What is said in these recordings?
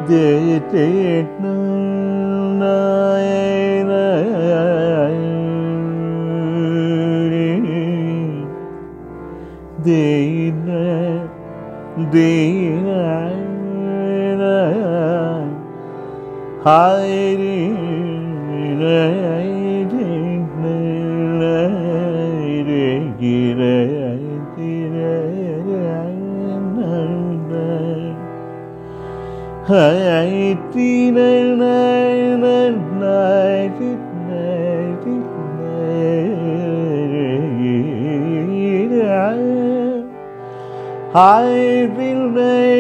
I will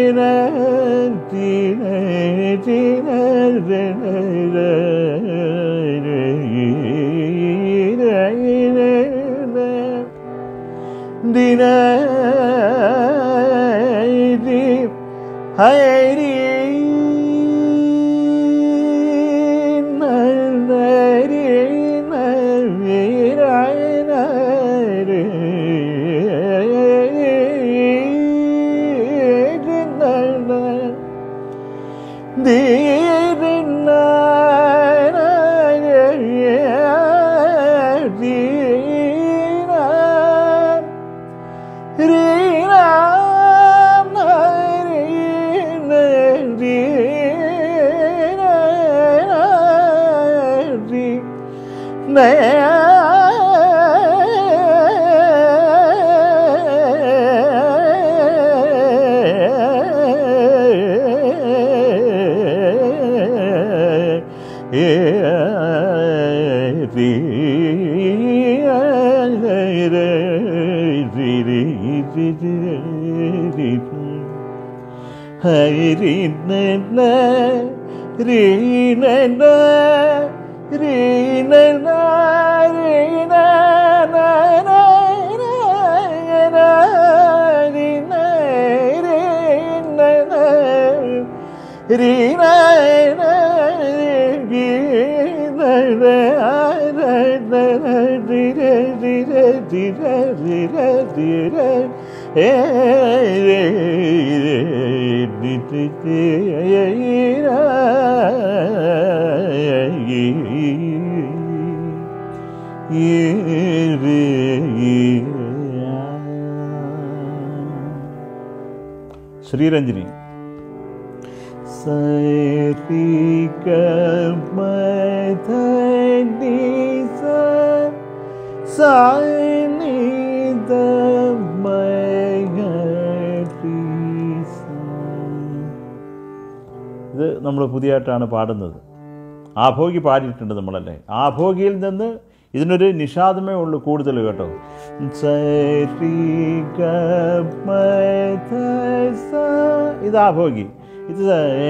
Sriranjini ഇത് നമ്മൾ പുതിയതായിട്ടാണ് പാടുന്നത് ആഭോഗി പാടിയിട്ടുണ്ട് നമ്മളല്ലേ ആഭോഗിയിൽ നിന്ന് ഇതിനൊരു നിഷാദമേ ഉള്ളൂ കൂടുതൽ കേട്ടോ ഇത് ആഭോഗി ഇത്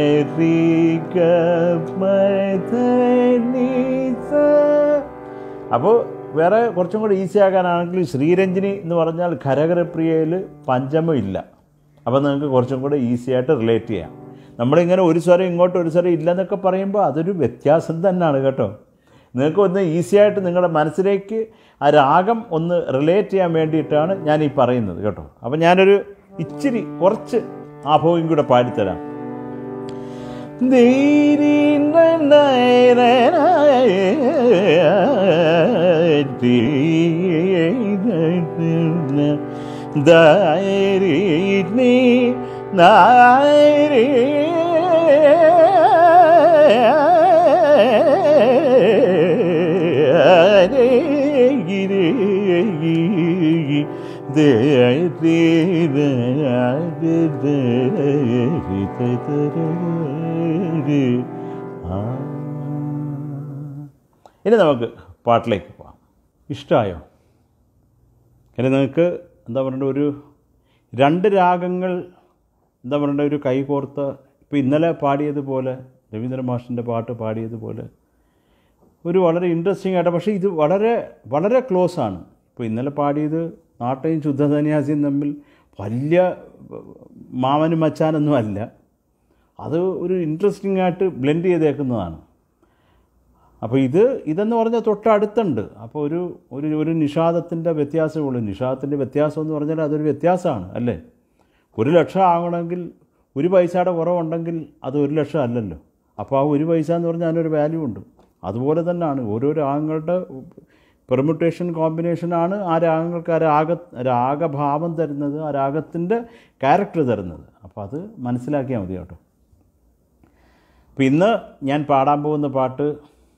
അപ്പോൾ വേറെ കുറച്ചും കൂടി ഈസി ആകാനാണെങ്കിൽ ശ്രീരഞ്ജിനി എന്ന് പറഞ്ഞാൽ ഖരകരപ്രിയയിൽ പഞ്ചമം ഇല്ല അപ്പോൾ നിങ്ങൾക്ക് കുറച്ചും കൂടെ ഈസി ആയിട്ട് റിലേറ്റ് ചെയ്യാം നമ്മളിങ്ങനെ ഒരു സ്വരം ഇങ്ങോട്ട് ഒരു സ്വരം ഇല്ലെന്നൊക്കെ പറയുമ്പോൾ അതൊരു വ്യത്യാസം തന്നെയാണ് കേട്ടോ നിങ്ങൾക്ക് ഒന്ന് ഈസി ആയിട്ട് നിങ്ങളുടെ മനസ്സിലേക്ക് ആ രാഗം ഒന്ന് റിലേറ്റ് ചെയ്യാൻ വേണ്ടിയിട്ടാണ് ഞാൻ ഈ പറയുന്നത് കേട്ടോ അപ്പം ഞാനൊരു ഇച്ചിരി കുറച്ച് ആഭോഗം കൂടെ പാടിത്തരാം ധൈരീ നാരീ ഇനി നമുക്ക് പാട്ടിലേക്ക് പോവാം ഇഷ്ടമായോ ഇനി നിങ്ങൾക്ക് എന്താ പറയണ്ട ഒരു രണ്ട് രാഗങ്ങൾ എന്താ പറയണ്ട ഒരു കൈകോർത്ത് ഇപ്പോൾ ഇന്നലെ പാടിയതുപോലെ രവീന്ദ്ര മാഷിൻ്റെ പാട്ട് പാടിയതുപോലെ ഒരു വളരെ ഇൻട്രസ്റ്റിംഗ് ആയിട്ട് പക്ഷേ ഇത് വളരെ വളരെ ക്ലോസ് ആണ് ഇപ്പോൾ ഇന്നലെ പാടിയത് നാട്ടയും ശുദ്ധസന്യാസിയും തമ്മിൽ വലിയ മാമനും മച്ചാനൊന്നും അല്ല അത് ഒരു ഇൻട്രസ്റ്റിംഗ് ആയിട്ട് ബ്ലെൻഡ് ചെയ്തേക്കുന്നതാണ് അപ്പോൾ ഇത് ഇതെന്ന് പറഞ്ഞാൽ തൊട്ടടുത്തുണ്ട് അപ്പോൾ ഒരു ഒരു ഒരു നിഷാദത്തിൻ്റെ വ്യത്യാസമേ ഉള്ളൂ നിഷാദത്തിൻ്റെ വ്യത്യാസം എന്ന് പറഞ്ഞാൽ അതൊരു വ്യത്യാസമാണ് അല്ലേ ഒരു ലക്ഷം ആകണമെങ്കിൽ ഒരു പൈസയുടെ കുറവുണ്ടെങ്കിൽ അത് ഒരു ലക്ഷം അല്ലല്ലോ അപ്പോൾ ആ ഒരു പൈസ എന്ന് പറഞ്ഞാൽ അതിനൊരു വാല്യൂ ഉണ്ട് അതുപോലെ തന്നെയാണ് ഓരോ രാഗങ്ങളുടെ പെർമുട്ടേഷൻ കോമ്പിനേഷനാണ് ആ രാഗങ്ങൾക്ക് ആ രാഗ രാഗഭാവം തരുന്നത് ആ രാഗത്തിൻ്റെ ക്യാരക്ടർ തരുന്നത് അപ്പോൾ അത് മനസ്സിലാക്കിയാൽ മതി കേട്ടോ അപ്പോൾ ഇന്ന് ഞാൻ പാടാൻ പോകുന്ന പാട്ട്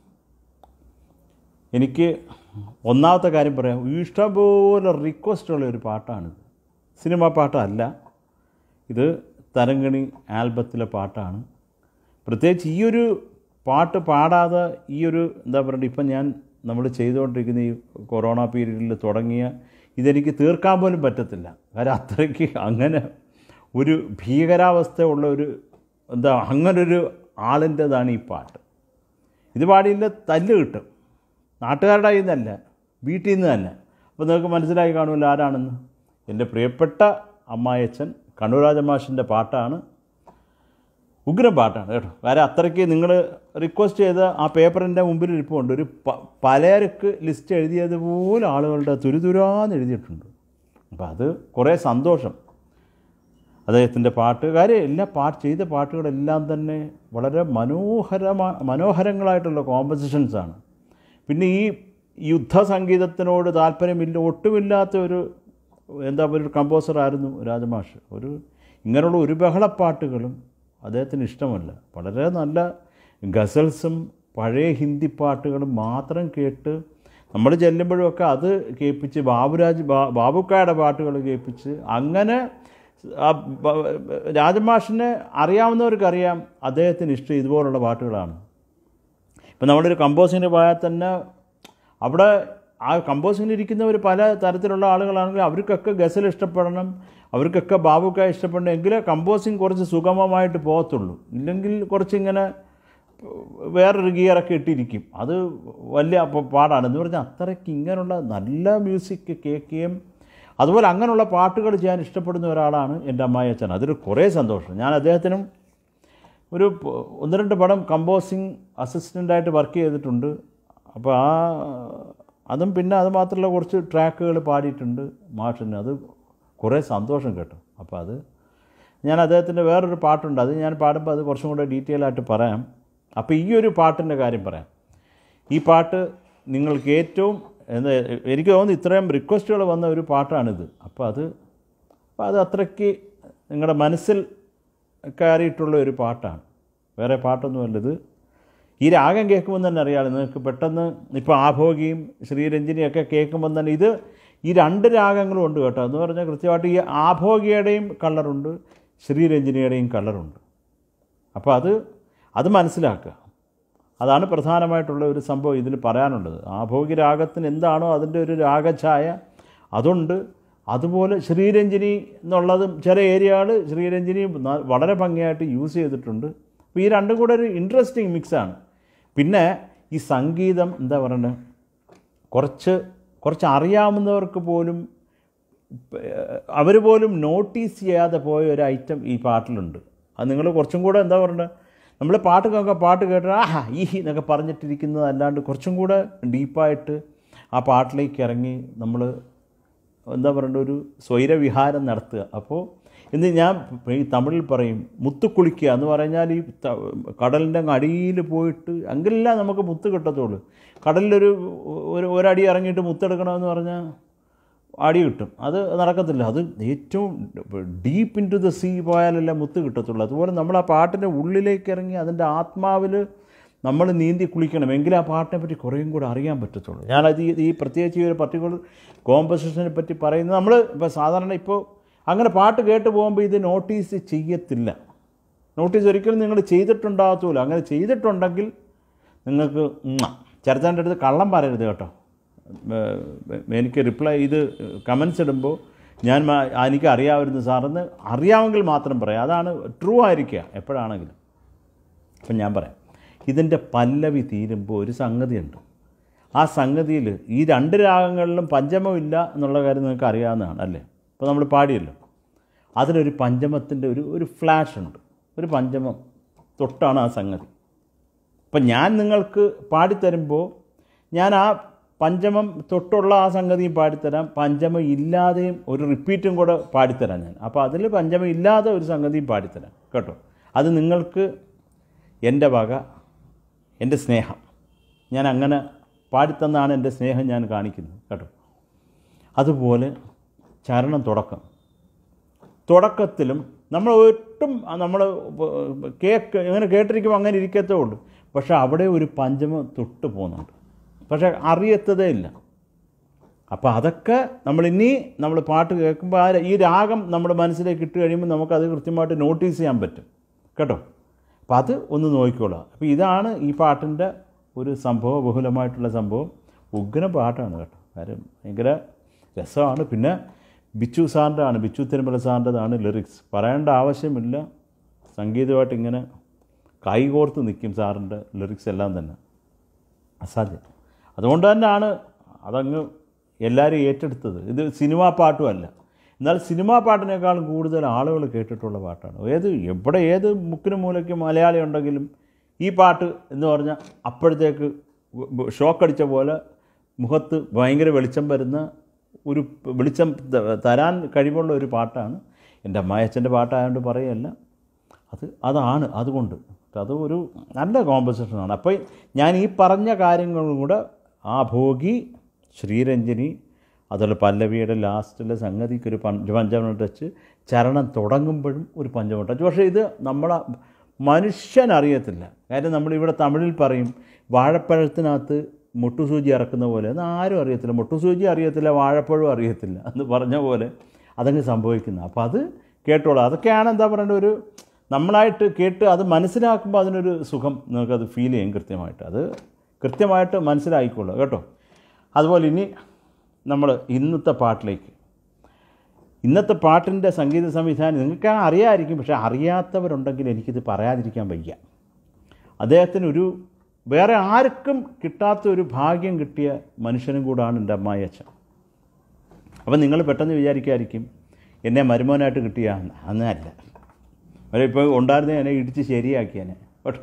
എനിക്ക് ഒന്നാമത്തെ കാര്യം പറയാം ഇഷ്ടംപോലെ റിക്വസ്റ്റുള്ള ഒരു പാട്ടാണിത് സിനിമ പാട്ടല്ല ഇത് തരങ്കണി ആൽബത്തിലെ പാട്ടാണ് പ്രത്യേകിച്ച് ഈ ഒരു പാട്ട് പാടാതെ ഈ ഒരു എന്താ പറയുക ഇപ്പം ഞാൻ നമ്മൾ ചെയ്തുകൊണ്ടിരിക്കുന്ന ഈ കൊറോണ പീരീഡിൽ തുടങ്ങിയ ഇതെനിക്ക് തീർക്കാൻ പോലും പറ്റത്തില്ല കാരണം അത്രയ്ക്ക് അങ്ങനെ ഒരു ഭീകരാവസ്ഥ ഉള്ള ഒരു എന്താ അങ്ങനൊരു ആളിൻ്റെതാണ് ഈ പാട്ട് ഇത് പാടിയില്ല തല്ല് കിട്ടും നാട്ടുകാരുടെ കയ്യിൽ നിന്നല്ല വീട്ടിൽ നിന്ന് തന്നെ അപ്പോൾ നിങ്ങൾക്ക് മനസ്സിലായി കാണുമല്ലോ ആരാണെന്ന് എൻ്റെ പ്രിയപ്പെട്ട അമ്മായച്ചൻ കണ്ണൂരാജമാഷിൻ്റെ പാട്ടാണ് ഉഗ്രം പാട്ടാണ് കേട്ടോ കാരണം അത്രയ്ക്ക് നിങ്ങൾ റിക്വസ്റ്റ് ചെയ്ത ആ പേപ്പറിൻ്റെ മുമ്പിൽ ഇരിപ്പുണ്ട് ഒരു പ പലർക്ക് ലിസ്റ്റ് എഴുതിയതുപോലെ ആളുകളുടെ തുരുതുരാന്ന് എഴുതിയിട്ടുണ്ട് അപ്പോൾ അത് കുറേ സന്തോഷം അദ്ദേഹത്തിൻ്റെ പാട്ട് കാര്യം എല്ലാ പാട്ട് ചെയ്ത പാട്ടുകളെല്ലാം തന്നെ വളരെ മനോഹരമാ മനോഹരങ്ങളായിട്ടുള്ള കോമ്പസിഷൻസാണ് പിന്നെ ഈ യുദ്ധ സംഗീതത്തിനോട് താല്പര്യമില്ല ഒട്ടുമില്ലാത്ത ഒരു എന്താ പറയുക ഒരു കമ്പോസറായിരുന്നു രാജമാഷ് ഒരു ഇങ്ങനെയുള്ള ഒരു ബഹളപ്പാട്ടുകളും അദ്ദേഹത്തിന് ഇഷ്ടമല്ല വളരെ നല്ല ഗസൽസും പഴയ ഹിന്ദി പാട്ടുകളും മാത്രം കേട്ട് നമ്മൾ ചെല്ലുമ്പോഴൊക്കെ അത് കേൾപ്പിച്ച് ബാബുരാജ് ബാ ബാബുക്കായുടെ പാട്ടുകൾ കേൾപ്പിച്ച് അങ്ങനെ ആ ബ- രാജമാഷിനെ അറിയാവുന്നവർക്കറിയാം അദ്ദേഹത്തിന് ഇഷ്ടം ഇതുപോലുള്ള പാട്ടുകളാണ് ഇപ്പം നമ്മളൊരു കമ്പോസിങ്ങിന് പോയാൽ തന്നെ അവിടെ ആ കമ്പോസിങ്ങിൽ ഇരിക്കുന്നവർ പല തരത്തിലുള്ള ആളുകളാണെങ്കിൽ അവർക്കൊക്കെ ഗസൽ ഇഷ്ടപ്പെടണം അവർക്കൊക്കെ ബാബുക്ക ഇഷ്ടപ്പെടണം എങ്കിലേ കമ്പോസിങ് കുറച്ച് സുഗമമായിട്ട് പോകത്തുള്ളൂ ഇല്ലെങ്കിൽ കുറച്ചിങ്ങനെ വേറൊരു ഗിയറൊക്കെ ഇട്ടിരിക്കും അത് വലിയ പ- പാടാണ് എന്ന് പറഞ്ഞാൽ അത്രയ്ക്ക് ഇങ്ങനെയുള്ള നല്ല മ്യൂസിക് കേൾക്കുകയും അതുപോലെ അങ്ങനെയുള്ള പാട്ടുകൾ ചെയ്യാൻ ഇഷ്ടപ്പെടുന്ന ഒരാളാണ് എൻ്റെ അമ്മായിയച്ഛൻ അതിൽ കുറേ സന്തോഷം ഞാൻ അദ്ദേഹത്തിനും ഒരു പ- ഒന്ന് രണ്ട് പടം കമ്പോസിങ് അസിസ്റ്റൻ്റായിട്ട് വർക്ക് ചെയ്തിട്ടുണ്ട് അപ്പോൾ ആ അതും പിന്നെ അത് മാത്രമല്ല കുറച്ച് ട്രാക്കുകൾ പാടിയിട്ടുണ്ട് മാഷിന് അത് കുറേ സന്തോഷം കേട്ടോ അപ്പോൾ അത് ഞാൻ അദ്ദേഹത്തിൻ്റെ വേറൊരു പാട്ടുണ്ട് അത് ഞാൻ പാടുമ്പോൾ അത് കുറച്ചും കൂടെ ഡീറ്റെയിൽ ആയിട്ട് പറയാം അപ്പോൾ ഈ ഒരു പാട്ടിൻ്റെ കാര്യം പറയാം ഈ പാട്ട് നിങ്ങൾക്ക് ഏറ്റവും എന്താ എനിക്ക് തോന്നുന്നു ഇത്രയും റിക്വസ്റ്റുകൾ വന്ന ഒരു പാട്ടാണിത് അപ്പോൾ അത് അപ്പോൾ അത് അത്രയ്ക്ക് നിങ്ങളുടെ മനസ്സിൽ കയറിയിട്ടുള്ള ഒരു പാട്ടാണ് വേറെ പാട്ടൊന്നുമല്ല ഇത് ഈ രാഗം കേൾക്കുമ്പോൾ തന്നെ അറിയാമല്ലോ നിങ്ങൾക്ക് പെട്ടെന്ന് ഇപ്പോൾ ആഭോഗിയും ശ്രീരഞ്ജിനിയൊക്കെ കേൾക്കുമ്പോൾ തന്നെ ഇത് ഈ രണ്ട് രാഗങ്ങളും ഉണ്ട് കേട്ടോ എന്ന് പറഞ്ഞാൽ കൃത്യമായിട്ട് ഈ ആഭോഗിയുടെയും കളറുണ്ട് ശ്രീരഞ്ജിനിയുടെയും കളറുണ്ട് അപ്പോൾ അത് അത് മനസ്സിലാക്കുക അതാണ് പ്രധാനമായിട്ടുള്ള ഒരു സംഭവം ഇതിൽ പറയാനുള്ളത് ആഭോഗി രാഗത്തിന് എന്താണോ അതിൻ്റെ ഒരു രാഗഛായ അതുണ്ട് അതുപോലെ ശ്രീരഞ്ജിനി എന്നുള്ളതും ചില ഏരിയകൾ ശ്രീരഞ്ജിനി ന- വളരെ ഭംഗിയായിട്ട് യൂസ് ചെയ്തിട്ടുണ്ട് അപ്പോൾ ഈ രണ്ടും കൂടെ ഒരു ഇൻട്രസ്റ്റിംഗ് മിക്സാണ് പിന്നെ ഈ സംഗീതം എന്താ പറയുന്നത് കുറച്ച് കുറച്ച് അറിയാവുന്നവർക്ക് പോലും അവർ പോലും നോട്ടീസ് ചെയ്യാതെ പോയ ഒരു ഐറ്റം ഈ പാട്ടിലുണ്ട് അത് നിങ്ങൾ കുറച്ചും കൂടെ എന്താ പറയുന്നത് നമ്മൾ പാട്ട് കേൾക്കുക പാട്ട് കേട്ട് ആഹാ ഈ ഹി എന്നൊക്കെ പറഞ്ഞിട്ടിരിക്കുന്നത് അല്ലാണ്ട് കുറച്ചും കൂടെ ഡീപ്പായിട്ട് ആ പാട്ടിലേക്ക് ഇറങ്ങി നമ്മൾ എന്താ പറയേണ്ട ഒരു സ്വൈരവിഹാരം നടത്തുക അപ്പോൾ ഇന്ന് ഞാൻ ഈ തമിഴിൽ പറയും മുത്ത് കുളിക്കുക എന്ന് പറഞ്ഞാൽ ഈ ത- കടലിൻ്റെ അങ്ങ് അടിയിൽ പോയിട്ട് എങ്കിലല്ല നമുക്ക് മുത്ത് കിട്ടത്തുള്ളൂ കടലിലൊരു ഒരു ഒരടി ഇറങ്ങിയിട്ട് മുത്തെടുക്കണമെന്ന് പറഞ്ഞാൽ അടി കിട്ടും അത് നടക്കത്തില്ല അത് ഏറ്റവും deep in to the sea പോയാലല്ലേ മുത്ത് കിട്ടത്തുള്ളൂ അതുപോലെ നമ്മൾ ആ പാട്ടിൻ്റെ ഉള്ളിലേക്ക് ഇറങ്ങി അതിൻ്റെ ആത്മാവിൽ നമ്മൾ നീന്തി കുളിക്കണം എങ്കിലേ ആ പാട്ടിനെ പറ്റി കുറേയും കൂടെ അറിയാൻ പറ്റത്തുള്ളൂ ഞാനത് ഈ ഈ പ്രത്യേകിച്ച് ഈ ഒരു പർട്ടിക്കുലർ കോമ്പസിഷനെ പറ്റി പറയുന്നത് നമ്മൾ ഇപ്പോൾ സാധാരണ ഇപ്പോൾ അങ്ങനെ പാട്ട് കേട്ട് പോകുമ്പോൾ ഇത് നോട്ടീസ് ചെയ്യത്തില്ല നോട്ടീസ് ഒരിക്കലും നിങ്ങൾ ചെയ്തിട്ടുണ്ടാകത്തുമില്ല അങ്ങനെ ചെയ്തിട്ടുണ്ടെങ്കിൽ നിങ്ങൾക്ക് ചെറുതാൻ്റെ അടുത്ത് കള്ളം പറയരുത് കേട്ടോ ഏഹ് എനിക്ക് റിപ്ലൈ ഇത് കമൻസ് ഇടുമ്പോൾ ഞാൻ മ- എനിക്ക് അറിയാമായിരുന്നു സാറെന്ന് അറിയാമെങ്കിൽ മാത്രം പറയാം അതാണ് ട്രൂ ആയിരിക്കുക എപ്പോഴാണെങ്കിലും അപ്പം ഞാൻ പറയാം ഇതിൻ്റെ പല്ലവി തീരുമ്പോൾ ഒരു സംഗതിയുണ്ട് ആ സംഗതിയിൽ ഈ രണ്ട് രാഗങ്ങളിലും പഞ്ചമമില്ല എന്നുള്ള കാര്യം നിങ്ങൾക്ക് അറിയാവുന്നതാണ് അല്ലേ ഇപ്പോൾ നമ്മൾ പാടിയല്ലോ അതിലൊരു പഞ്ചമത്തിൻ്റെ ഒരു ഒരു ഫ്ലാഷ് ഉണ്ട് ഒരു പഞ്ചമം തൊട്ടാണ് ആ സംഗതി അപ്പം ഞാൻ നിങ്ങൾക്ക് പാടിത്തരുമ്പോൾ ഞാൻ ആ പഞ്ചമം തൊട്ടുള്ള ആ സംഗതിയും പാടിത്തരാം പഞ്ചമം ഇല്ലാതെയും ഒരു റിപ്പീറ്റും കൂടെ പാടിത്തരാം ഞാൻ അപ്പോൾ അതിൽ പഞ്ചമം ഇല്ലാതെ ഒരു സംഗതിയും പാടിത്തരാം കേട്ടോ അത് നിങ്ങൾക്ക് എൻ്റെ വക എൻ്റെ സ്നേഹം ഞാൻ അങ്ങനെ പാടിത്തന്നാണ് എൻ്റെ സ്നേഹം ഞാൻ കാണിക്കുന്നത് കേട്ടോ അതുപോലെ ചരണം തുടക്കം തുടക്കത്തിലും നമ്മൾ ഒട്ടും നമ്മൾ കേക്ക് ഇങ്ങനെ കേട്ടിരിക്കുമ്പോൾ അങ്ങനെ ഇരിക്കത്തേ ഉള്ളൂ പക്ഷെ അവിടെ ഒരു പഞ്ചമം തൊട്ട് പോകുന്നുണ്ട് പക്ഷെ അറിയത്തതേ ഇല്ല അപ്പോൾ അതൊക്കെ നമ്മൾ ഇനി നമ്മൾ പാട്ട് കേൾക്കുമ്പോൾ ആ ഈ രാഗം നമ്മുടെ മനസ്സിലേക്ക് ഇട്ട് കഴിയുമ്പോൾ നമുക്കത് കൃത്യമായിട്ട് നോട്ടീസ് ചെയ്യാൻ പറ്റും കേട്ടോ അപ്പം അത് ഒന്ന് നോക്കിക്കോളാം അപ്പോൾ ഇതാണ് ഈ പാട്ടിൻ്റെ ഒരു സംഭവം ബഹുലമായിട്ടുള്ള സംഭവം ഉഗ്ര പാട്ടാണ് കേട്ടോ കാര്യം ഭയങ്കര രസമാണ് പിന്നെ ബിച്ചു സാറിൻ്റെ ആണ് ബിച്ചു തിരുമല സാറിൻ്റെതാണ് ലിറിക്സ് പറയേണ്ട ആവശ്യമില്ല സംഗീതമായിട്ട് ഇങ്ങനെ കൈകോർത്ത് നിൽക്കും സാറിൻ്റെ ലിറിക്സ് എല്ലാം തന്നെ അസാധ്യം അതുകൊണ്ട് തന്നെയാണ് അതങ്ങ് എല്ലാവരും ഏറ്റെടുത്തത് ഇത് സിനിമാ പാട്ടുമല്ല എന്നാൽ സിനിമാ പാട്ടിനേക്കാളും കൂടുതൽ ആളുകൾ കേട്ടിട്ടുള്ള പാട്ടാണ് ഏത് എവിടെ ഏത് മുക്കിനും മൂലയ്ക്കും മലയാളി ഉണ്ടെങ്കിലും ഈ പാട്ട് എന്ന് പറഞ്ഞാൽ അപ്പോഴത്തേക്ക് ഷോക്കടിച്ച പോലെ മുഖത്ത് ഭയങ്കര വെളിച്ചം വരുന്ന ഒരു വെളിച്ചം ത- തരാൻ കഴിവുള്ള ഒരു പാട്ടാണ് എൻ്റെ അമ്മായച്ചൻ്റെ പാട്ടായതുകൊണ്ട് പറയല്ല അത് അതാണ് അതുകൊണ്ട് അത് ഒരു നല്ല കോമ്പസിഷനാണ് അപ്പോൾ ഞാൻ ഈ പറഞ്ഞ കാര്യങ്ങളും കൂടെ ആ ഭോഗി ശ്രീരഞ്ജനി അതുപോലെ പല്ലവിയുടെ ലാസ്റ്റിലെ സംഗതിക്ക് ഒരു പഞ്ച പഞ്ചമ ടച്ച് ചരണം തുടങ്ങുമ്പോഴും ഒരു പഞ്ചമ ടച്ച് പക്ഷേ ഇത് നമ്മളെ മനുഷ്യൻ അറിയത്തില്ല കാര്യം നമ്മളിവിടെ തമിഴിൽ പറയും വാഴപ്പഴത്തിനകത്ത് മുട്ടുസൂചി ഇറക്കുന്ന പോലെ അത് ആരും അറിയത്തില്ല മുട്ടുസൂചി അറിയത്തില്ല വാഴപ്പഴം അറിയത്തില്ല എന്ന് പറഞ്ഞ പോലെ അതങ്ങ് സംഭവിക്കുന്നത് അപ്പോൾ അത് കേട്ടോളാം അതൊക്കെയാണ് എന്താ പറയേണ്ട ഒരു നമ്മളായിട്ട് കേട്ട് അത് മനസ്സിലാക്കുമ്പോൾ അതിനൊരു സുഖം നിങ്ങൾക്കത് ഫീൽ ചെയ്യും കൃത്യമായിട്ട് അത് കൃത്യമായിട്ട് മനസ്സിലായിക്കോളൂ കേട്ടോ അതുപോലെ ഇനി നമ്മൾ ഇന്നത്തെ പാട്ടിലേക്ക് ഇന്നത്തെ പാട്ടിൻ്റെ സംഗീത സംവിധാനം നിങ്ങൾക്ക് അറിയാമായിരിക്കും പക്ഷേ അറിയാത്തവരുണ്ടെങ്കിൽ എനിക്കിത് പറയാതിരിക്കാൻ വയ്യ അദ്ദേഹത്തിന് ഒരു വേറെ ആർക്കും കിട്ടാത്ത ഒരു ഭാഗ്യം കിട്ടിയ മനുഷ്യനും കൂടാണ് എൻ്റെ അമ്മായി അച്ഛൻ അപ്പം നിങ്ങൾ പെട്ടെന്ന് വിചാരിക്കായിരിക്കും എന്നെ മരുമോനായിട്ട് കിട്ടിയ അന്നല്ല അവരെ ഇപ്പോൾ ഉണ്ടായിരുന്ന എന്നെ ഇടിച്ച് ശരിയാക്കിയേനെ കേട്ടോ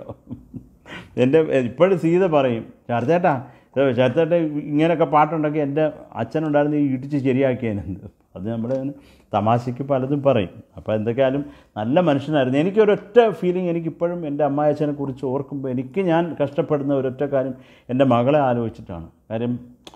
എൻ്റെ ഇപ്പോഴും സീത പറയും ചാർത്തേട്ടാ ചാർത്തേട്ട ഇങ്ങനെയൊക്കെ പാട്ടുണ്ടെങ്കിൽ എൻ്റെ അച്ഛനുണ്ടായിരുന്ന ഈ ഇടിച്ച് ശരിയാക്കിയേനെന്ന് അത് നമ്മൾ തമാശയ്ക്ക് പലതും പറയും അപ്പോൾ എന്തൊക്കെയായാലും നല്ല മനുഷ്യനായിരുന്നു എനിക്കൊരൊറ്റ ഫീലിംഗ് എനിക്കിപ്പോഴും എൻ്റെ അമ്മായച്ഛനെ കുറിച്ച് ഓർക്കുമ്പോൾ എനിക്ക് ഞാൻ കഷ്ടപ്പെടുന്ന ഒരൊറ്റ കാര്യം എൻ്റെ മകളെ ആലോചിച്ചിട്ടാണ് കാര്യം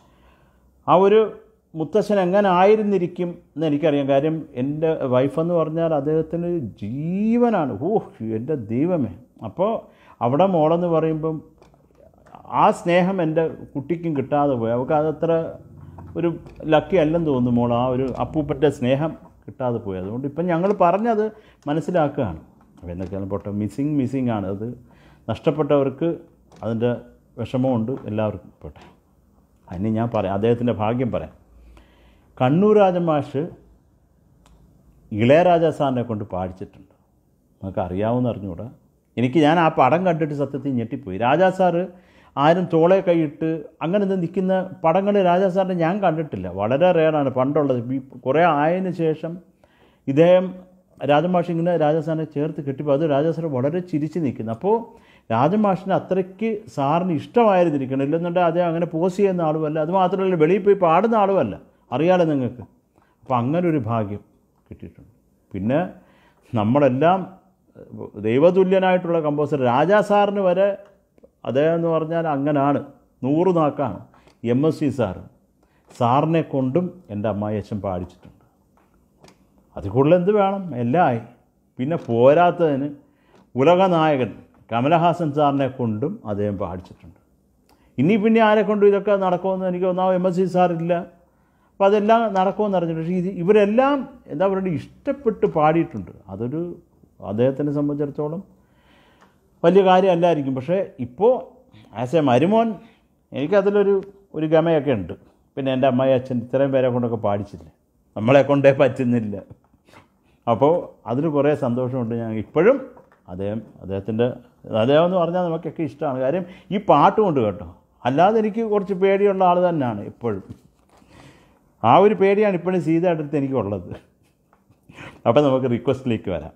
ആ ഒരു മുത്തശ്ശൻ എങ്ങനെ ആയിരുന്നിരിക്കും എന്ന് എനിക്കറിയാം കാര്യം എൻ്റെ വൈഫെന്ന് പറഞ്ഞാൽ അദ്ദേഹത്തിന് ജീവനാണ് ഓ എൻ്റെ ദൈവമേ അപ്പോൾ അവിടെ മോളെന്ന് പറയുമ്പം ആ സ്നേഹം എൻ്റെ കുട്ടിക്കും കിട്ടാതെ പോയി അവൾക്ക് അതത്ര ഒരു ലക്കി അല്ലെന്ന് തോന്നുന്നു മോൾ ആ ഒരു അപ്പൂപ്പൻ്റെ സ്നേഹം കിട്ടാതെ പോയി അതുകൊണ്ട് ഇപ്പം ഞങ്ങൾ പറഞ്ഞത് മനസ്സിലാക്കുകയാണ് അപ്പോൾ എന്തൊക്കെയാണ് പോട്ടെ മിസ്സിങ് മിസ്സിങ് ആണ് അത് നഷ്ടപ്പെട്ടവർക്ക് അതിൻ്റെ വിഷമമുണ്ട് എല്ലാവർക്കും പോട്ടെ അതിന് ഞാൻ പറയാം അദ്ദേഹത്തിൻ്റെ ഭാഗ്യം പറയാം കണ്ണൂർ രാജമാഷ് ഇളയരാജ സാറിനെ കൊണ്ട് പാടിച്ചിട്ടുണ്ട് നമുക്ക് അറിയാവുന്ന അറിഞ്ഞുകൂടാ എനിക്ക് ഞാൻ ആ പടം കണ്ടിട്ട് സത്യത്തിൽ ഞെട്ടിപ്പോയി രാജാ സാറ് ആരും തോളെ കൈയിട്ട് അങ്ങനെ ഇത് നിൽക്കുന്ന പടങ്ങൾ രാജാ സാറിനെ ഞാൻ കണ്ടിട്ടില്ല വളരെ റെയറാണ് പണ്ടുള്ളത് ഈ കുറേ ആയതിനു ശേഷം ഇദ്ദേഹം രാജമാഷ് ഇങ്ങനെ രാജാസാറിനെ ചേർത്ത് കെട്ടിപ്പോൾ അത് രാജാസാർ വളരെ ചിരിച്ച് നിൽക്കുന്നു അപ്പോൾ രാജമാഷിന് അത്രയ്ക്ക് സാറിന് ഇഷ്ടമായിരുന്നിരിക്കണം ഇല്ലെന്നുണ്ടെങ്കിൽ അദ്ദേഹം അങ്ങനെ പോസ് ചെയ്യുന്ന ആളുമല്ല അത് മാത്രമല്ല വെളിയിൽ പോയി പാടുന്ന ആളുമല്ല അറിയാലോ നിങ്ങൾക്ക് അപ്പോൾ അങ്ങനെ ഒരു ഭാഗ്യം കിട്ടിയിട്ടുണ്ട് പിന്നെ നമ്മളെല്ലാം ദൈവതുല്യനായിട്ടുള്ള കമ്പോസർ രാജാ സാറിന് വരെ അദ്ദേഹം എന്ന് പറഞ്ഞാൽ അങ്ങനാണ് നൂറ് നാക്കാണ് എം എസ് സി സാറ് സാറിനെ കൊണ്ടും എൻ്റെ അമ്മായിയച്ഛൻ പാടിച്ചിട്ടുണ്ട് അതിൽ കൂടുതൽ എന്ത് വേണം എല്ലാം ആയി പിന്നെ പോരാത്തതിന് ഉലകനായകൻ കമലഹാസൻ സാറിനെ കൊണ്ടും അദ്ദേഹം പാടിച്ചിട്ടുണ്ട് ഇനി പിന്നെ ആരെ കൊണ്ടും ഇതൊക്കെ നടക്കുമെന്ന് എനിക്ക് ഒന്നാമത് എം എസ് സി സാറില്ല അപ്പോൾ അതെല്ലാം നടക്കുമെന്ന് അറിഞ്ഞിട്ട് പക്ഷേ ഇത് ഇവരെല്ലാം എന്താ പറയുക ഇഷ്ടപ്പെട്ട് പാടിയിട്ടുണ്ട് അതൊരു അദ്ദേഹത്തിനെ സംബന്ധിച്ചിടത്തോളം വലിയ കാര്യമല്ലായിരിക്കും പക്ഷേ ഇപ്പോൾ ആസ് എ മരുമോൻ എനിക്കതിലൊരു ഒരു ഗമയൊക്കെ ഉണ്ട് പിന്നെ എൻ്റെ അമ്മായി അച്ഛൻ ഇത്രയും പേരെ കൊണ്ടൊക്കെ പാടിച്ചില്ലേ നമ്മളെ കൊണ്ടേ പറ്റുന്നില്ല അപ്പോൾ അതിന് കുറേ സന്തോഷമുണ്ട് ഞാൻ ഇപ്പോഴും അദ്ദേഹം അദ്ദേഹത്തിൻ്റെ അദ്ദേഹം എന്ന് പറഞ്ഞാൽ നമുക്കൊക്കെ ഇഷ്ടമാണ് കാര്യം ഈ പാട്ട് കൊണ്ട് കേട്ടോ അല്ലാതെ എനിക്ക് കുറച്ച് പേടിയുള്ള ആൾ തന്നെയാണ് ഇപ്പോഴും ആ ഒരു പേടിയാണ് ഇപ്പോഴും സീതയുടെ അടുത്ത് എനിക്കുള്ളത് അപ്പോൾ നമുക്ക് റിക്വസ്റ്റിലേക്ക് വരാം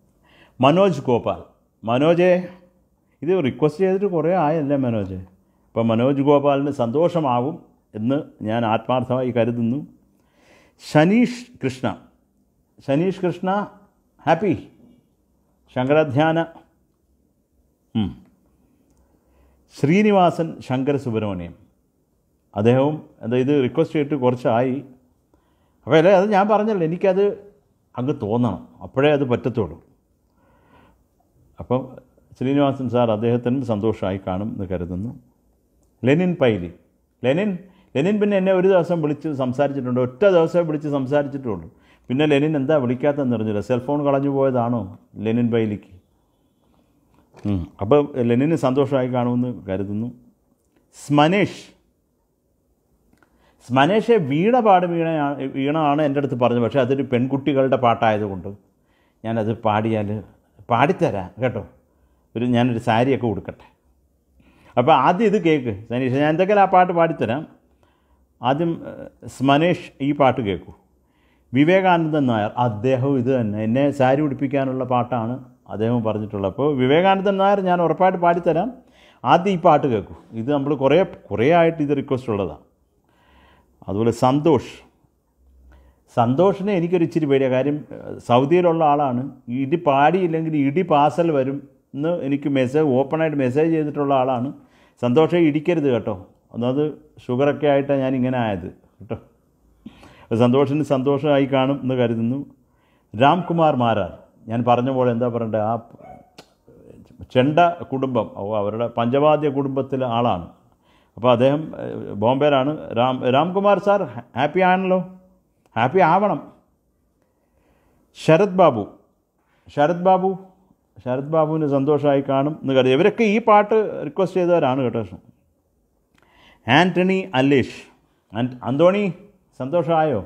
മനോജ് ഗോപാൽ മനോജെ ഇത് റിക്വസ്റ്റ് ചെയ്തിട്ട് കുറേ ആയല്ലേ മനോജ് അപ്പം മനോജ് ഗോപാലിന് സന്തോഷമാവും എന്ന് ഞാൻ ആത്മാർത്ഥമായി കരുതുന്നു ശനീഷ് കൃഷ്ണ ശനീഷ് കൃഷ്ണ ഹാപ്പി ശങ്കരധ്യാന ഉം. ശ്രീനിവാസൻ ശങ്കര സുബ്രഹ്മണ്യം അദ്ദേഹവും എന്താ ഇത് റിക്വസ്റ്റ് ചെയ്തിട്ട് കുറച്ചായി അപ്പോൾ അല്ലേ അത് ഞാൻ പറഞ്ഞല്ലോ എനിക്കത് അങ്ങ് തോന്നണം അപ്പോഴേ അത് പറ്റത്തുള്ളൂ അപ്പം ശ്രീനിവാസൻ സാർ അദ്ദേഹത്തിനും സന്തോഷമായി കാണും എന്ന് കരുതുന്നു ലെനിൻ പൈലി ലെനിൻ ലെനിൻ പിന്നെ എന്നെ ഒരു ദിവസം വിളിച്ച് സംസാരിച്ചിട്ടുണ്ട് ഒറ്റ ദിവസമേ വിളിച്ച് സംസാരിച്ചിട്ടുള്ളൂ പിന്നെ ലെനിൻ എന്താ വിളിക്കാത്തതെന്ന് അറിഞ്ഞില്ല സെൽഫോൺ കളഞ്ഞു പോയതാണോ ലെനിൻ പൈലിക്ക് ഉം. അപ്പോൾ ലെനിന് സന്തോഷമായി കാണുമെന്ന് കരുതുന്നു സ്മനേഷ് സ്മനേഷെ വീണ പാട് വീണയാണ് വീണമാണ് എൻ്റെ അടുത്ത് പറഞ്ഞത് പക്ഷേ അതൊരു പെൺകുട്ടികളുടെ പാട്ടായതുകൊണ്ട് ഞാനത് പാടിയാൽ പാടിത്തരാം കേട്ടോ ഒരു ഞാനൊരു സാരിയൊക്കെ കൊടുക്കട്ടെ അപ്പോൾ ആദ്യം ഇത് കേൾക്ക് സനീഷ് ഞാൻ എന്തെങ്കിലും ആ പാട്ട് പാടിത്തരാം ആദ്യം ഏഹ്, സ്മനേഷ് ഈ പാട്ട് കേൾക്കൂ വിവേകാനന്ദൻ നായർ അദ്ദേഹവും ഇത് തന്നെ എന്നെ സാരി ഉടുപ്പിക്കാനുള്ള പാട്ടാണ് അദ്ദേഹം പറഞ്ഞിട്ടുള്ളത് അപ്പോൾ വിവേകാനന്ദൻ നായർ ഞാൻ ഉറപ്പായിട്ട് പാടിത്തരാം ആദ്യം ഈ പാട്ട് കേൾക്കൂ ഇത് നമ്മൾ കുറേ കുറേ ആയിട്ട് ഇത് റിക്വസ്റ്റ് ഉള്ളതാണ് അതുപോലെ സന്തോഷ് സന്തോഷിനെ എനിക്കൊരു ഇച്ചിരി പേടിയ കാര്യം ഏഹ്, സൗദിയിലുള്ള ആളാണ് ഇടി പാടിയില്ലെങ്കിൽ ഇടി പാസൽ വരും എന്ന് എനിക്ക് മെസ്സേജ് ഓപ്പണായിട്ട് മെസ്സേജ് ചെയ്തിട്ടുള്ള ആളാണ് സന്തോഷം ഇടിക്കരുത് കേട്ടോ ഒന്നത് ഷുഗറൊക്കെ ആയിട്ടാണ് ഞാൻ ഇങ്ങനെ ആയത് കേട്ടോ അപ്പോൾ സന്തോഷിന് സന്തോഷമായി കാണും എന്ന് കരുതുന്നു രാംകുമാർ മാരാർ ഞാൻ പറഞ്ഞ പോലെ എന്താ പറയണ്ടേ ആ ചെണ്ട കുടുംബം ഓ, അവരുടെ പഞ്ചവാദ്യ കുടുംബത്തിലെ ആളാണ് അപ്പോൾ അദ്ദേഹം ഏഹ്, ബോംബെയിലാണ് രാം രാംകുമാർ സാർ ഹാപ്പി ആണല്ലോ ഹാപ്പി ആവണം ശരത് ബാബു ശരത് ബാബു ശരത് ബാബുവിന് സന്തോഷമായി കാണും എന്ന് കരുതി ഇവരൊക്കെ ഈ പാട്ട് റിക്വസ്റ്റ് ചെയ്തവരാണ് കേട്ടോ ആൻ്റണി അല്ലേഷ് ആൻ- അന്തോണി സന്തോഷമായോ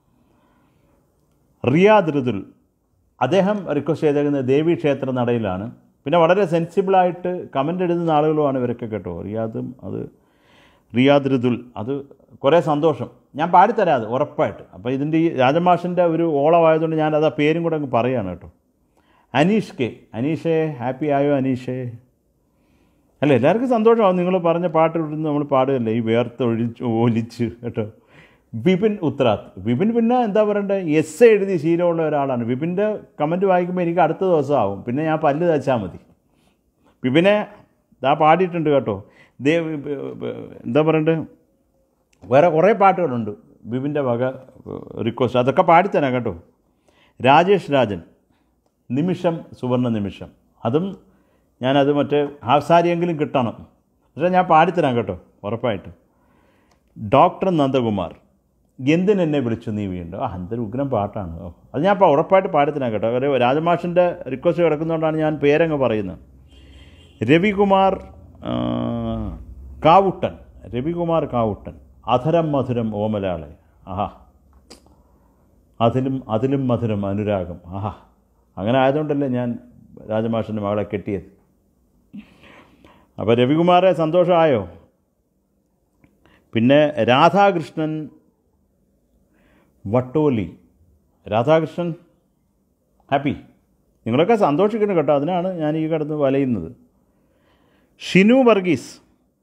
റിയാദ് ഋതുൽ അദ്ദേഹം റിക്വസ്റ്റ് ചെയ്തേക്കുന്നത് ദേവി ക്ഷേത്ര നടയിലാണ് പിന്നെ വളരെ സെൻസിബിളായിട്ട് കമൻ്റ് എഴുതുന്ന ആളുകളുമാണ് ഇവരൊക്കെ കേട്ടോ റിയാദും അത് റിയാദ് ഋതുൽ അത് കുറേ സന്തോഷം ഞാൻ പാടിത്തരാം അത് ഉറപ്പായിട്ട് അപ്പോൾ ഇതിൻ്റെ ഈ രാജമാഷിൻ്റെ ഒരു ഓളമായതുകൊണ്ട് ഞാൻ അത് ആ പേരും കൂടെ അങ്ങ് പറയുകയാണ് കേട്ടോ അനീഷ് കെ അനീഷേ ഹാപ്പി ആയോ അനീഷേ അല്ല എല്ലാവർക്കും സന്തോഷമാവും നിങ്ങൾ പറഞ്ഞ പാട്ട് ഇവിടുന്ന് നമ്മൾ പാടുകയല്ലേ ഈ വേർത്തൊഴിച്ച് ഒലിച്ച് കേട്ടോ വിപിൻ ഉത്തരാത്ത് വിപിൻ പിന്നെ എന്താ പറയണ്ടേ എസ് എഴുതി ശീലമുള്ള ഒരാളാണ് വിപിൻ്റെ കമൻറ്റ് വായിക്കുമ്പോൾ എനിക്ക് അടുത്ത ദിവസം ആവും പിന്നെ ഞാൻ പല്ല് തച്ചാൽ മതി വിപിനെ ഇതാ പാടിയിട്ടുണ്ട് കേട്ടോ ദേ എന്താ പറയണ്ടേ വേറെ കുറേ പാട്ടുകളുണ്ട് ബിബിൻ്റെ വക റിക്വസ്റ്റ് അതൊക്കെ പാടിത്തരാം കേട്ടോ രാജേഷ് രാജൻ നിമിഷം സുവർണ നിമിഷം അതും ഞാനത് മറ്റേ ഹാഫ് സാരിയെങ്കിലും കിട്ടണം പക്ഷേ ഞാൻ പാടിത്തരാം കേട്ടോ ഉറപ്പായിട്ടും ഡോക്ടർ നന്ദകുമാർ എന്തിനെന്നെ വിളിച്ചു നീ വീണ്ടും ആ എന്തൊരു ഉഗ്രം പാട്ടാണ് ഓ അത് ഞാൻ ഇപ്പോൾ ഉറപ്പായിട്ട് പാടിത്തരാം കേട്ടോ ഒരു രാജമാഷിൻ്റെ റിക്വസ്റ്റ് കിടക്കുന്നതുകൊണ്ടാണ് ഞാൻ പേരങ്ങ് പറയുന്നത് രവികുമാർ ആ, കാവുട്ടൻ രവികുമാർ കാവുട്ടൻ അധരം മധുരം ഓമലാളെ ആഹാ അതിലും അതിലും മധുരം അനുരാഗം ആഹാ അങ്ങനെ ആയതുകൊണ്ടല്ലേ ഞാൻ രാജമാഷിൻ്റെ മകളെ കെട്ടിയത് അപ്പോൾ രവികുമാറെ സന്തോഷമായോ പിന്നെ രാധാകൃഷ്ണൻ വട്ടോലി രാധാകൃഷ്ണൻ ഹാപ്പി നിങ്ങളൊക്കെ സന്തോഷിക്കണം കേട്ടോ അതിനാണ് ഞാൻ ഈ കിടന്ന് വലയുന്നത് ഷിനു വർഗീസ്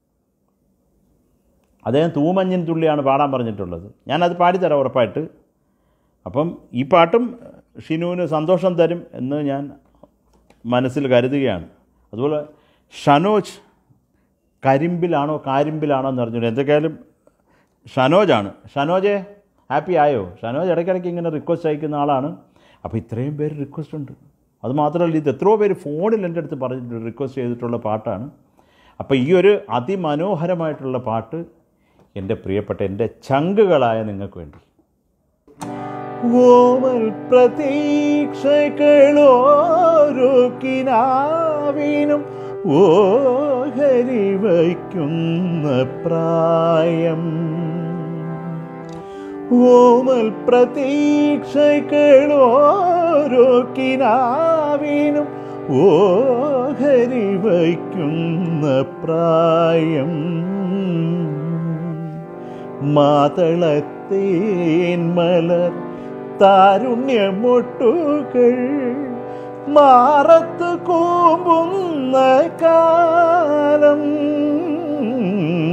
അദ്ദേഹം തൂമഞ്ഞിൻ തുള്ളിയാണ് പാടാൻ പറഞ്ഞിട്ടുള്ളത് ഞാനത് പാടിത്തരാം ഉറപ്പായിട്ട് അപ്പം ഈ പാട്ടും ഷിനുവിന് സന്തോഷം തരും എന്ന് ഞാൻ മനസ്സിൽ കരുതുകയാണ് അതുപോലെ ഷനോജ് കരിമ്പിലാണോ കാരിമ്പിലാണോ എന്ന് അറിഞ്ഞില്ല എന്തൊക്കെയായാലും ഷനോജാണ് ഷനോജെ ഹാപ്പി ആയോ ഷനോജ് ഇടയ്ക്കിടയ്ക്ക് ഇങ്ങനെ റിക്വസ്റ്റ് അയക്കുന്ന ആളാണ് അപ്പോൾ ഇത്രയും പേര് റിക്വസ്റ്റ് ഉണ്ട് അത് മാത്രമല്ല ഇത് എത്രയോ പേര് ഫോണിൽ എൻ്റെ അടുത്ത് പറഞ്ഞിട്ട് റിക്വസ്റ്റ് ചെയ്തിട്ടുള്ള പാട്ടാണ് അപ്പോൾ ഈ ഒരു അതിമനോഹരമായിട്ടുള്ള പാട്ട് എൻ്റെ പ്രിയപ്പെട്ട എൻ്റെ ചങ്കുകളായ നിങ്ങൾക്ക് വേണ്ടി ഓമൽ പ്രതീക്ഷകളോരോ കിനാവിനും ഓഹരി വയ്ക്കുന്ന പ്രായം ഓമൽ പ്രതീക്ഷകളോരോ കിനാവിനും ഓഹരി വയ്ക്കുന്ന പ്രായം മാതളത്തേൻ മലർ താരുണ്യമൊട്ടുകൾ മാറത്ത് കൂമ്പുന്ന കാലം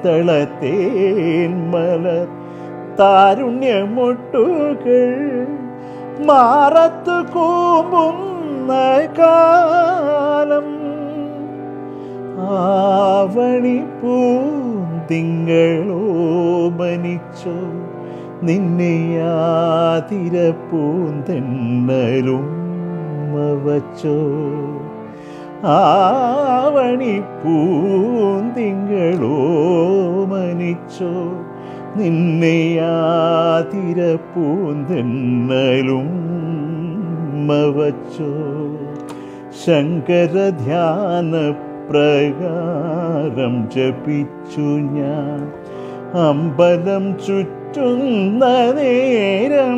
മാതളത്തേൻ മലർ താരുണ്യമൊട്ടുകൾ മാറത്തു കൂമ്പുന്ന കാലം ആവണി പൂന്തിങ്ങളോ മനിച്ചോ നിന്നെ യാതിര പൂന്തെണ്ണലും വച്ചോ ആവണി പൂന്തിങ്ങളോ മനിച്ചോ നിന്നെ യാതിര പൂന്തെണ്ണലും വച്ചോ ശങ്കരധ്യാന പ്രകാരം ജപിച്ചു ഞാൻ അമ്പലം ചുറ്റുന്ന നേരം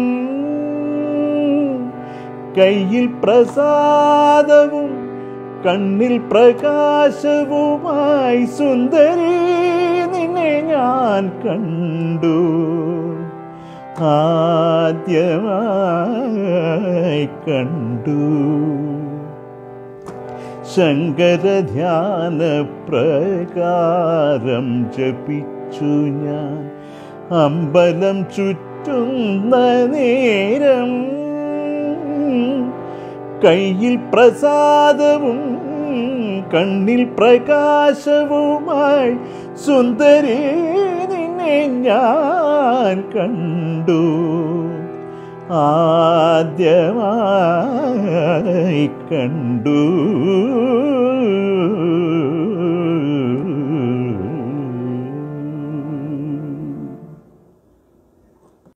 കയ്യിൽ പ്രസാദവും കണ്ണിൽ പ്രകാശവുമായി സുന്ദരി നിന്നെ ഞാൻ കണ്ടു ആദ്യമായി കണ്ടു ശങ്കരധ്യാന പ്രകാരം ജപിച്ചു ഞാൻ അമ്പലം ചുറ്റുന്ന നേരം കയ്യിൽ പ്രസാദവും കണ്ണിൽ പ്രകാശവുമായി സുന്ദരി നിന്നെ ഞാൻ കണ്ടു ആദ്യമായി കണ്ടു